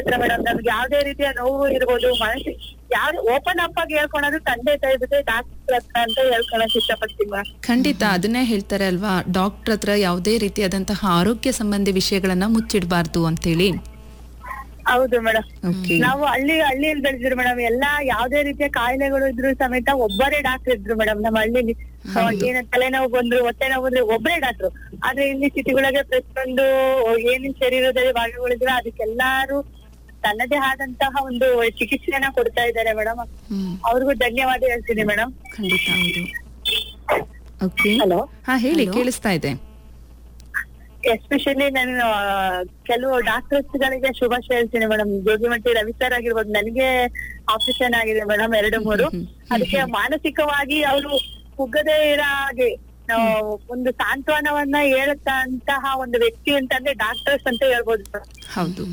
Madam ನಮ್ಗೆ ಯಾವ್ದೇ ರೀತಿಯ ನೋವು ಇರ್ಬೋದು ಮನಸ್ಸಿಗೆ ಯಾವ್ದು ಓಪನ್ ಅಪ್ ಆಗಿ ಹೇಳ್ಕೊಳೋದು ತಂದೆ ತಾಯಿ ಜೊತೆ ಡಾಕ್ಟರ್ ಹತ್ರ ಅಂತ ಹೇಳ್ಕೊಳಕ್ ಇಷ್ಟಪಡ್ತೀನಿ ಮೇಡಮ್ ಖಂಡಿತ ಅದನ್ನೇ ಹೇಳ್ತಾರೆ ಅಲ್ವಾ ಡಾಕ್ಟರ್ ಹತ್ರ ಯಾವುದೇ ರೀತಿಯಾದಂತಹ ಆರೋಗ್ಯ ಸಂಬಂಧಿ ವಿಷಯಗಳನ್ನ ಮುಚ್ಚಿಡಬಾರ್ದು ಅಂತೇಳಿ ಹೌದು ಮೇಡಮ್ ಓಕೆ ನಾವು ಹಳ್ಳಿ ಹಳ್ಳಿಯಲ್ಲಿ ಬೆಳೆದಿದ್ರು ಮೇಡಮ್ ಎಲ್ಲಾ ಯಾವ್ದೇ ರೀತಿಯ ಕಾಯಿಲೆಗಳು ಇದ್ರು ಸಮೇತ ಒಬ್ಬರೇ ಡಾಕ್ಟರ್ ಇದ್ರು ಮೇಡಮ್ ನಮ್ಮ ಹಳ್ಳಿಲಿ ಏನ ತಲೆನೋವು ಬಂದ್ರು ಹೊಟ್ಟೆ ನೋವು ಬಂದ್ರೆ ಒಬ್ಬರೇ ಡಾಕ್ಟ್ರು ಆದ್ರೆ ಇಲ್ಲಿ ಸಿಟಿಗಳಿಗೆ ಪ್ರತಿಯೊಂದು ಏನೇನ್ ಶರೀರದಲ್ಲಿ ಭಾಗಗಳಿದ್ರೆ ಅದಕ್ಕೆಲ್ಲಾರು ತನ್ನದೇ ಆದಂತಹ ಒಂದು ಚಿಕಿತ್ಸೆಯನ್ನ ಕೊಡ್ತಾ ಇದ್ದಾರೆ ಮೇಡಮ್ ಹ್ಮ್ ಅವ್ರಿಗೂ ಧನ್ಯವಾದ ಹೇಳ್ತೀನಿ ಮೇಡಮ್ ಖಂಡಿತ ಹೌದು ಓಕೆ ಹಲೋ ಹಾ ಹೇಳಿ ಕೇಳಿಸ್ತಾ ಇದೆ ಎಸ್ಪೆಷಲಿ ನಾನು ಆ, ಕೆಲವು ಡಾಕ್ಟರ್ಸ್ ಗಳಿಗೆ ಶುಭಾಶಯ ಹೇಳ್ತೀನಿ ಮೇಡಮ್ ಜೋಗಿಮಟ್ಟಿ ರವಿ ಸರ್ ಆಗಿರ್ಬೋದು ನನಗೆ ಆಪರೇಷನ್ ಆಗಿದೆ ಮೇಡಮ್ ಎರಡು ಮೂರು ಅದಕ್ಕೆ ಮಾನಸಿಕವಾಗಿ ಅವರು ಕುಗ್ಗದೇ ಇರೋ ಹಾಗೆ ಆ, ಒಂದು ಸಾಂತ್ವನವನ್ನ ಹೇಳುತ್ತಂತಹ ಒಂದು ವ್ಯಕ್ತಿ ಅಂತಂದ್ರೆ ಡಾಕ್ಟರ್ಸ್ ಅಂತ ಹೇಳ್ಬೋದು sir. ಹೌದು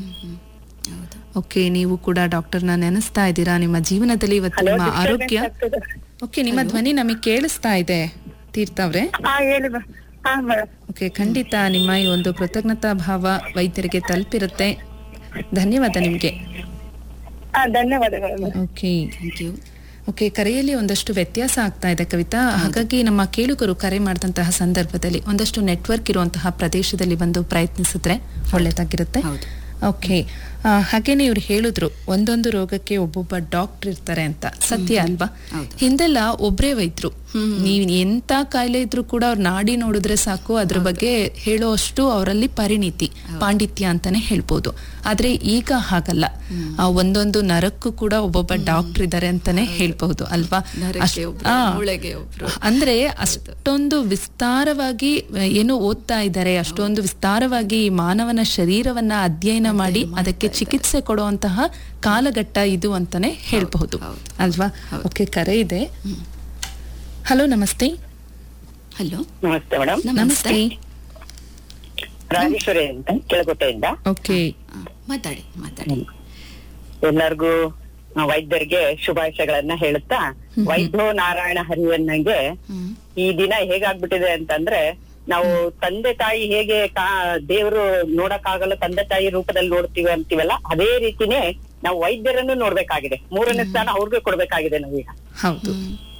ಓಕೆ ನೀವು ಕೂಡ ಡಾಕ್ಟರ್ನ ನೆನೆಸ್ತಾ ಇದ್ದೀರಾ ನಿಮ್ಮ ಜೀವನದಲ್ಲಿ ಇವತ್ತು Hello, ನಿಮ್ಮ disturbance ಆರೋಗ್ಯ ಆಗ್ತದೆ. ಓಕೆ ನಿಮ್ಮ ಧ್ವನಿ ನಮಗೆ ಕೇಳಿಸ್ತಾ ಇದೆ ತೀರ್ಥ ಅವ್ರೆ ಹಾ ಹೇಳಿ ma'am. ಹಾ ಮೇಡಮ್ ಓಕೆ ಖಂಡಿತ ನಿಮ್ಮ ಈ ಒಂದು ಕೃತಜ್ಞತಾ ಭಾವ ವೈದ್ಯರಿಗೆ ತಲುಪಿರುತ್ತೆ ಧನ್ಯವಾದ ನಿಮಗೆ ಹಾ ಧನ್ಯವಾದಗಳು madam okay thank you okay ಕರೆಯಲ್ಲಿ ಒಂದಷ್ಟು ವ್ಯತ್ಯಾಸ ಆಗ್ತಾ ಇದೆ ಕವಿತಾ ಹಾಗಾಗಿ ನಮ್ಮ ಕೇಳುಗರು ಕರೆ ಮಾಡಿದಂತಹ ಸಂದರ್ಭದಲ್ಲಿ ಒಂದಷ್ಟು ನೆಟ್ವರ್ಕ್ ಇರುವಂತಹ ಪ್ರದೇಶದಲ್ಲಿ ಬಂದು ಪ್ರಯತ್ನಿಸಿದ್ರೆ ಒಳ್ಳೇದಾಗಿರುತ್ತೆ ಓಕೆ ಆ, ಹಾಗೇನೆ ಇವ್ರು ಹೇಳಿದ್ರು ಒಂದೊಂದು ರೋಗಕ್ಕೆ ಒಬ್ಬೊಬ್ಬ ಡಾಕ್ಟರ್ ಇರ್ತಾರೆ ಅಂತ ಸತ್ಯ ಅಲ್ವಾ ಹಿಂದೆಲ್ಲ ಒಬ್ರೇ ವೈದ್ಯರು ನೀವ್ ಎಂತ ಕಾಯಿಲೆ ಇದ್ರೂ ಕೂಡ ಅವ್ರ ನಾಡಿ ನೋಡಿದ್ರೆ ಸಾಕು ಅದ್ರ ಬಗ್ಗೆ ಹೇಳೋಷ್ಟು ಅವರಲ್ಲಿ ಪರಿಣಿತಿ ಪಾಂಡಿತ್ಯ ಅಂತಾನೆ ಹೇಳ್ಬೋದು ಆದ್ರೆ ಈಗ ಹಾಗಲ್ಲ ಆ ಒಂದೊಂದು ನರಕ್ಕೂ ಕೂಡ ಒಬ್ಬೊಬ್ಬ ಡಾಕ್ಟರ್ ಇದ್ದಾರೆ ಅಂತಾನೆ ಹೇಳ್ಬಹುದು ಅಲ್ವಾ ಅಷ್ಟ್- ಆ, ಅಂದ್ರೆ ಅಷ್ಟೊಂದು ವಿಸ್ತಾರವಾಗಿ ಆ, ಏನು ಓದ್ತಾ ಇದ್ದಾರೆ ಅಷ್ಟೊಂದು ವಿಸ್ತಾರವಾಗಿ ಈ ಮಾನವನ ಶರೀರವನ್ನ ಅಧ್ಯಯನ ಮಾಡಿ ಅದಕ್ಕೆ ಚಿಕಿತ್ಸೆ ಕೊಡುವಂತಹ ಕಾಲಘಟ್ಟ ಇದು ಅಂತಾನೆ ಹೇಳ್ಬಹುದು ಅಲ್ವಾ ಓಕೆ ಕರೆ ಇದೆ ಹಲೋ ನಮಸ್ತೆ ಹಲೋ ನಮಸ್ತೆ ಮೇಡಮ್ ನಮಸ್ತೆ ರಾಜೇಶ್ವರಿ ಅಂತ ಕೆಳಕೋಟೆಯಿಂದ ಓಕೆ ಆ, ಮಾತಾಡಿ ಮಾತಾಡಿ ಎಲ್ಲರಿಗೂ ಆ, ವೈದ್ಯರಿಗೆ ಶುಭಾಶಯಗಳನ್ನ ಹೇಳುತ್ತಾ ವೈದ್ಯೋ ನಾರಾಯಣ ಹರಿಯನ್ನಗೆ ಹ್ಮ್ ಈ ದಿನ ಹೇಗಾಗ್ಬಿಟ್ಟಿದೆ ಅಂತಂದ್ರೆ ನಾವು ತಂದೆ ತಾಯಿ ಹೇಗೆ ಕಾ- ದೇವ್ರು ನೋಡಕ್ಕಾಗಲ್ಲ ತಂದೆ ತಾಯಿ ರೂಪದಲ್ಲಿ ನೋಡ್ತೀವಿ ಅಂತೀವಲ್ಲ ಅದೇ ರೀತಿನೇ ನಾವು ವೈದ್ಯರನ್ನು ನೋಡ್ಬೇಕಾಗಿದೆ ಮೂರನೇ ಸ್ಥಾನ ಅವ್ರಿಗೆ ಕೊಡ್ಬೇಕಾಗಿದೆ ನಾವೀಗ ಹೌದು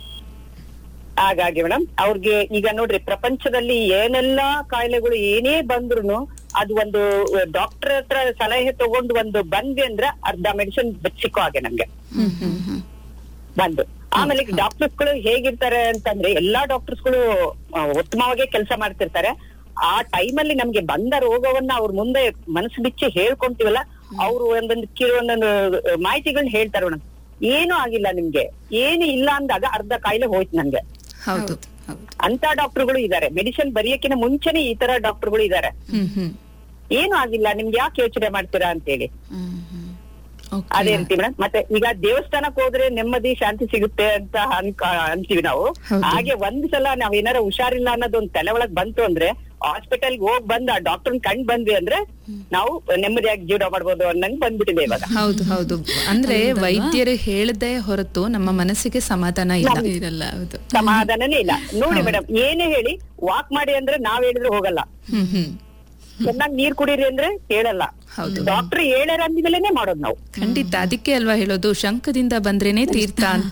ಹಾಗಾಗಿ ಮೇಡಮ್ ಅವ್ರಿಗೆ ಈಗ ನೋಡ್ರಿ ಪ್ರಪಂಚದಲ್ಲಿ ಏನೆಲ್ಲಾ ಕಾಯಿಲೆಗಳು ಏನೇ ಬಂದ್ರು ಅದು ಒಂದು ಡಾಕ್ಟರ್ ಹತ್ರ ಸಲಹೆ ತಗೊಂಡು ಒಂದು ಬಂದ್ವಿ ಅಂದ್ರೆ ಅರ್ಧ ಮೆಡಿಸಿನ್ ಸಿಕ್ಕೋ ಹಾಗೆ ನಮ್ಗೆ ಹ್ಮ್ ಹ್ಮ್ ಹ್ಮ್ ಬಂದು ಆಮೇಲೆ ಡಾಕ್ಟರ್ಸ್ ಗಳು ಹೇಗಿರ್ತಾರೆ ಅಂತಂದ್ರೆ ಎಲ್ಲಾ ಡಾಕ್ಟರ್ಸ್ ಗಳು ಆ, ಉತ್ತಮವಾಗಿ ಕೆಲಸ ಮಾಡ್ತಿರ್ತಾರೆ ಆ ಟೈಮಲ್ಲಿ ನಮ್ಗೆ ಬಂದ ರೋಗವನ್ನ ಅವ್ರ ಮುಂದೆ ಮನಸ್ಸು ಬಿಚ್ಚಿ ಹೇಳ್ಕೊಂತೀವಲ್ಲ ಅವ್ರು ಒಂದೊಂದು ಕೆಲವೊಂದೊಂದು ಮಾಹಿತಿಗಳನ್ನ ಹೇಳ್ತಾರೆ ಮೇಡಮ್ ಏನು ಆಗಿಲ್ಲ ನಿಮ್ಗೆ ಏನು ಇಲ್ಲ ಅಂದಾಗ ಅರ್ಧ ಕಾಯಿಲೆ ಹೋಯ್ತು ನಂಗೆ ಹೌದು ಹೌದು ಅಂತ ಡಾಕ್ಟರ್ಗಳು ಇದಾರೆ ಮೆಡಿಸಿನ್ ಬರೆಯಕ್ಕಿನ ಮುಂಚೆನೆ ಈ ತರ ಡಾಕ್ಟರ್ಗಳು ಇದಾರೆ ಹ್ಮ್ ಹ್ಮ್ ಏನು ಆಗಿಲ್ಲ ನಿಮ್ಗೆ ಯಾಕೆ ಯೋಚನೆ ಮಾಡ್ತೀರಾ ಅಂತೇಳಿ ಹ್ಮ್ ಹ್ಮ್ ಓಕೆ ಅದೇ ರೀತಿ ಮೇಡಮ್ ಮತ್ತೆ ಈಗ ದೇವಸ್ಥಾನಕ್ಕೆ ಹೋದ್ರೆ ನೆಮ್ಮದಿ ಶಾಂತಿ ಸಿಗುತ್ತೆ ಅಂತ ಅನ್ಕ ಅಂತೀವಿ ನಾವು ಹೌದು. ಹಾಗೆ ಒಂದ್ ಸಲ ನಾವ್ ಏನಾರ ಹುಷಾರಿಲ್ಲ ಅನ್ನೋದು ಒಂದ್ ತಲೆ ಒಳಗ್ ಬಂತು ಅಂದ್ರೆ ಹಾಸ್ಪಿಟಲ್ ಹೋಗ್ ಬಂದ್ ಆ ಡಾಕ್ಟರ್ ಕಂಡ್ ಬಂದ್ವಿ ಅಂದ್ರೆ ನಾವು ನೆಮ್ಮದಿಯಾಗಿ ಜೀವನ ಮಾಡ್ಬೋದು ಅನ್ನಂಗ್ ಬಂದ್ಬಿಟ್ಟಿದೆ ಇವಾಗ ಹೌದು ಹೌದು ಅಂದ್ರೆ ವೈದ್ಯರು ಹೇಳದೆ ಹೊರತು ನಮ್ಮ ಮನಸ್ಸಿಗೆ ಸಮಾಧಾನ ಇಲ್ಲ ಇರಲ್ಲ ಹೌದು ಸಮಾಧಾನನೇ ಇಲ್ಲ ನೋಡಿ ಮೇಡಮ್ ಏನೇ ಹೇಳಿ ವಾಕ್ ಮಾಡಿ ಅಂದ್ರೆ ನಾವ್ ಹೇಳಿದ್ರೆ ಹೋಗಲ್ಲ ಹ್ಮ್ ಹ್ಮ್ ಚೆನ್ನಾಗಿ ನೀರ್ ಕುಡೀರಿ ಅಂದ್ರೆ ಹೇಳಲ್ಲ ಹೌದು. ಡಾಕ್ಟರ್ ಹೇಳಾರ ಅಂದ್ಮೇಲೆನೆ ಮಾಡೋದು ನಾವು ಖಂಡಿತ ಅದಕ್ಕೆ ಅಲ್ವಾ ಹೇಳೋದು ಶಂಕದಿಂದ ಬಂದ್ರೇನೆ ತೀರ್ಥ ಅಂತ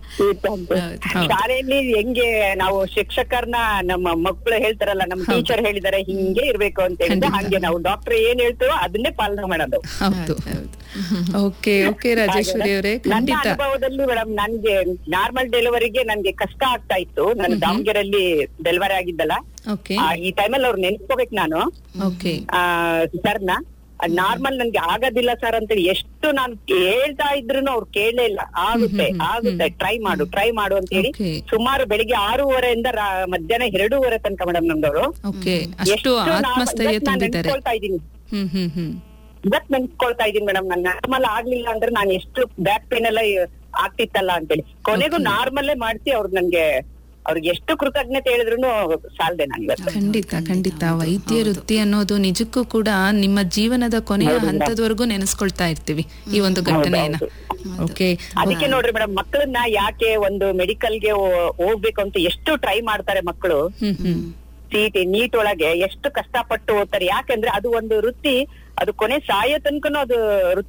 ಶಾಲೆಯಲ್ಲಿ ಹೆಂಗೆ ನಾವು ಶಿಕ್ಷಕರನ್ನ ನಮ್ಮ ಮಕ್ಕಳು ಹೇಳ್ತಾರಲ್ಲ ನಮ್ಮ ಟೀಚರ್ ಹೇಳಿದಾರೆ ಹಿಂಗೆ ಇರ್ಬೇಕು ಅಂತ ಹೇಳಿದ್ರೆ ಹಂಗೆ ನಾವು ಡಾಕ್ಟರ್ ಏನ್ ಹೇಳ್ತೀವೋ ಅದನ್ನೇ ಪಾಲನೆ ಮಾಡೋದು ಹೌದು ಓಕೆ ಓಕೆ ರಾಜೇಶ್ವರಿ ಅವರೇ ನನ್ನ ಖಂಡಿತ ಅನುಭವದಲ್ಲಿ ಮೇಡಮ್ ನನ್ಗೆ ನಾರ್ಮಲ್ ಡೆಲಿವರಿಗೆ ನನ್ಗೆ ಕಷ್ಟ ಆಗ್ತಾ ಇತ್ತು ನಾನು ದಾವಣಗೆರೆಯಲ್ಲಿ ಡೆಲಿವರಿ ಆಗಿದ್ದಲ್ಲ ಓಕೆ ಆ, ಈ ಟೈಮಲ್ಲಿ ಅವ್ರು ನೆನ್ಸ್ಕೋಬೇಕು ನಾನು ಓಕೆ ಸರ್ನ ನಾರ್ಮಲ್ ನನ್ಗೆ ಆಗೋದಿಲ್ಲ ಸರ್ ಅಂತೇಳಿ ಎಷ್ಟು ನಾನು ಹೇಳ್ತಾ ಇದ್ರು ಅವ್ರು ಕೇಳಲೇ ಇಲ್ಲ ಆಗುತ್ತೆ ಆಗುತ್ತೆ ಟ್ರೈ ಮಾಡು ಟ್ರೈ ಮಾಡು ಅಂತ ಹೇಳಿ Okay. ಸುಮಾರು ಬೆಳಿಗ್ಗೆ ಆರೂವರೆಯಿಂದ ರಾ- ಮಧ್ಯಾಹ್ನ ಎರಡೂವರೆ ತನಕ ಮೇಡಮ್ ನಮ್ದವರು ಓಕೆ ಅಷ್ಟು ಆತ್ಮಸ್ಥೈರ್ಯ ತುಂಬಿದ್ದಾರೆ ನೆನ್ಸ್ಕೊಳ್ತಾ ಇದ್ದೀನಿ ಹ್ಮ್ ಹ್ಮ್ ಹ್ಮ್ ಇವತ್ ನೆನ್ಸ್ಕೊಳ್ತಾ ಇದ್ದೀನಿ ಮೇಡಮ್ ನಾನು ನಾರ್ಮಲ್ ಆಗ್ಲಿಲ್ಲ ಅಂದ್ರೆ ನಾನು ಎಷ್ಟು ಬ್ಯಾಕ್ ಪೇನ್ ಎಲ್ಲ ಆಗ್ತಿತ್ತಲ್ಲ ಅಂತೇಳಿ ಕೊನೆಗೂ ನಾರ್ಮಲ್ಲೇ ಮಾಡಿಸಿ ಅವ್ರು ನನ್ಗೆ ಅವ್ರಿಗೆ ಎಷ್ಟು ಕೃತಜ್ಞತೆ ಹೇಳಿದ್ರು ಸಾಲದೆ ನಾನು ಇವತ್ತು ಖಂಡಿತ ಖಂಡಿತ ವೈದ್ಯ ವೃತ್ತಿ ಅನ್ನೋದು ನಿಜಕ್ಕೂ ಕೂಡ ನಿಮ್ಮ ಜೀವನದ ಕೊನೆಯ ಹಂತದವರೆಗೂ ನೆನೆಸ್ಕೊಳ್ತಾ ಇರ್ತೀವಿ ಈ ಒಂದು ಘಟನೆಯನ್ನ ಓಕೆ ಅದಕ್ಕೆ ನೋಡ್ರಿ ಮೇಡಮ್ ಮಕ್ಕಳನ್ನ ಯಾಕೆ ಒಂದು ಮೆಡಿಕಲ್ಗೆ ಹೋಗ್ಬೇಕು ಅಂತ ಎಷ್ಟು ಟ್ರೈ ಮಾಡ್ತಾರೆ ಮಕ್ಕಳು ಹ್ಮ್ ಹ್ಮ್ ಸಿಟಿ ನೀಟ್ ಒಳಗೆ ಎಷ್ಟು ಕಷ್ಟಪಟ್ಟು ಓದ್ತಾರೆ ಯಾಕಂದ್ರೆ ಅದು ಒಂದು ವೃತ್ತಿ ಅದು ಕೊನೆ ಸಾಯೋ ತನಕನೂ ಅದು ವೃತ್ತಿ